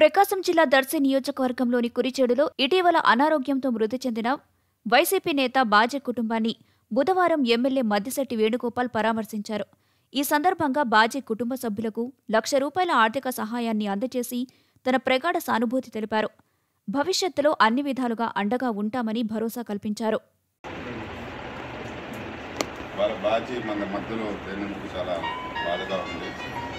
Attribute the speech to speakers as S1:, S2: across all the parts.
S1: ప్రకాశం జిల్లా దర్శి నియోజకవర్గంలోని కురిచేడులో ఇటీవల అనారోగ్యంతో మృతి చెందిన వైసీపీ నేత బాజే కుటుంబాన్ని బుధవారం ఎమ్మెల్యే మద్దిశెట్టి వేణుగోపాల్ పరామర్శించారు ఈ సందర్భంగా బాజే కుటుంబ సభ్యులకు లక్ష రూపాయల ఆర్థిక సహాయాన్ని అందజేసి తన ప్రగాఢ సానుభూతి తెలిపారు భవిష్యత్తులో అన్ని విధాలుగా అండగా ఉంటామని భరోసా కల్పించారు
S2: వాళ్ళ బాజీ మన మధ్యలో లేనందుకు చాలా బాధగా ఉంది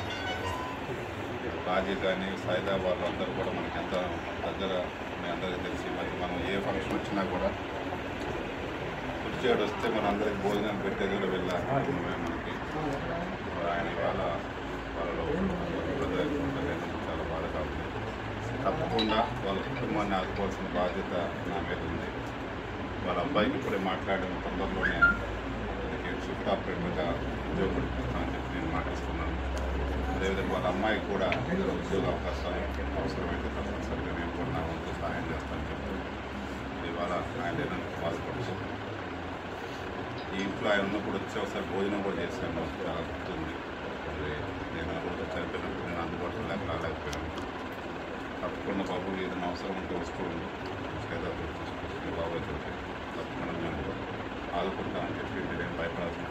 S2: బాజీ కానీ సాయిదా వాళ్ళందరూ కూడా మనకి ఎంత దగ్గర మీ అందరికీ తెలిసి మరి మనం ఏ ఫంక్షన్ వచ్చినా కూడా కుర్చేడు వస్తే మన అందరికి భోజనం పెట్టేది కూడా వెళ్ళాలి మనకి ఆయన ఇవాళ వాళ్ళలో లేనందుకు చాలా బాధగా ఉంది తప్పకుండా వాళ్ళ కుటుంబాన్ని ఆదుకోవాల్సిన బాధ్యత నా మీద ఉంది వాళ్ళ అబ్బాయికి ఇప్పుడే మాట్లాడిన తొందరలోనే అతనికి షిఫ్ట్ ఆపరేటర్గా ఉద్యోగం ఇప్పిస్తానని చెప్పి నేను మాటిస్తున్నాను అదేవిధంగా వాళ్ళ అమ్మాయికి కూడా ఏదో ఉద్యోగ అవకాశాలు అవసరమైతే తప్పనిసరిగా నేను కూడా నా వంతు సహాయం చేస్తానని చెప్పి ఇవాళ ఆయన లేనందుకు బాధపడుతుంది ఈ ఇంట్లో ఆయన ఉన్నప్పుడు వచ్చి ఒకసారి భోజనం కూడా చేశాను చాలా గుర్తుంది మరి నేను ఆ రోజు చనిపోయినప్పుడు నేను అందుబాటులో లేక రాలేకపోయాను తప్పకుండా బాబు ఏదైనా అవసరం ఉంటే వస్తూ ఉండు చేదా తీసుకొచ్చి బాబు అయితే తప్పకుండా మేము ఆదుకుంటామని చెప్పి మీరేం భయపడాల్సిన